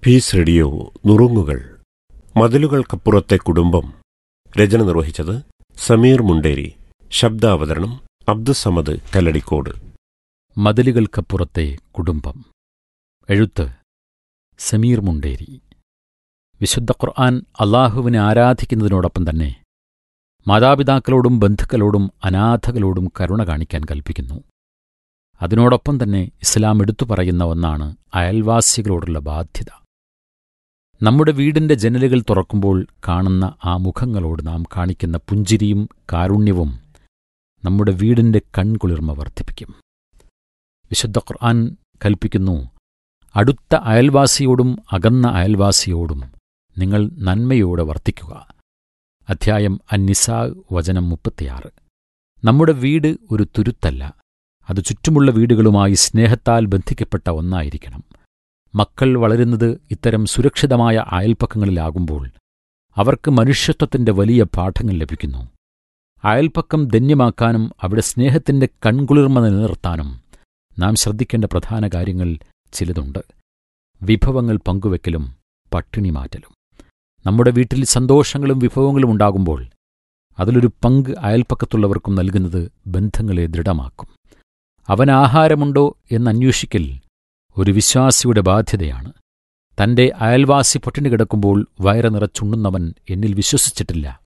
piece radio നുറുങ്ങുകൾ മതിലുകൾക്കപ്പുറത്തെ കുടുംബം രചന നിർവഹിച്ചത് സമീർ മുണ്ടേരി ശബ്ദാവതരണം അബ്ദുസമദ് കല്ലടിക്കോട് മതിലുകൾക്കപ്പുറത്തെ കുടുംബം എഴുത്ത് സമീർ മുണ്ടേരി വിശുദ്ധ ഖുർആൻ അള്ളാഹുവിനെ ആരാധിക്കുന്നതിനോടൊപ്പം തന്നെ മാതാപിതാക്കളോടും ബന്ധുക്കളോടും അനാഥകളോടും കരുണ കാണിക്കാൻ കൽപ്പിക്കുന്നു അതിനോടൊപ്പം തന്നെ ഇസ്ലാം എടുത്തു പറയുന്ന ഒന്നാണ് അയൽവാസികളോടുള്ള ബാധ്യത നമ്മുടെ വീടിന്റെ ജനലുകൾ തുറക്കുമ്പോൾ കാണുന്ന ആ മുഖങ്ങളോട് നാം കാണിക്കുന്ന പുഞ്ചിരിയും കാരുണ്യവും നമ്മുടെ വീടിന്റെ കൺകുളിർമ വർദ്ധിപ്പിക്കും വിശുദ്ധ ഖുർആൻ കൽപ്പിക്കുന്നു അടുത്ത അയൽവാസിയോടും അകന്ന അയൽവാസിയോടും നിങ്ങൾ നന്മയോടെ വർത്തിക്കുക അധ്യായം അന്നിസാ വചനം മുപ്പത്തിയാറ് നമ്മുടെ വീട് ഒരു തുരുത്തല്ല അത് ചുറ്റുമുള്ള വീടുകളുമായി സ്നേഹത്താൽ ബന്ധിക്കപ്പെട്ട ഒന്നായിരിക്കണം മക്കൾ വളരുന്നത് ഇത്തരം സുരക്ഷിതമായ അയൽപ്പക്കങ്ങളിലാകുമ്പോൾ അവർക്ക് മനുഷ്യത്വത്തിന്റെ വലിയ പാഠങ്ങൾ ലഭിക്കുന്നു അയൽപ്പക്കം ധന്യമാക്കാനും അവിടെ സ്നേഹത്തിന്റെ കൺകുളിർമ നിലനിർത്താനും നാം ശ്രദ്ധിക്കേണ്ട പ്രധാന കാര്യങ്ങൾ ചിലതുണ്ട് വിഭവങ്ങൾ പങ്കുവെക്കലും പട്ടിണി മാറ്റലും നമ്മുടെ വീട്ടിൽ സന്തോഷങ്ങളും വിഭവങ്ങളും ഉണ്ടാകുമ്പോൾ അതിലൊരു പങ്ക് അയൽപ്പക്കത്തുള്ളവർക്കും നൽകുന്നത് ബന്ധങ്ങളെ ദൃഢമാക്കും അവൻ ആഹാരമുണ്ടോ എന്നന്വേഷിക്കൽ ഒരു വിശ്വാസിയുടെ ബാധ്യതയാണ് തന്റെ അയൽവാസി പട്ടിണി കിടക്കുമ്പോൾ വയറ് നിറച്ചുണ്ണുന്നവൻ എന്നിൽ വിശ്വസിച്ചിട്ടില്ല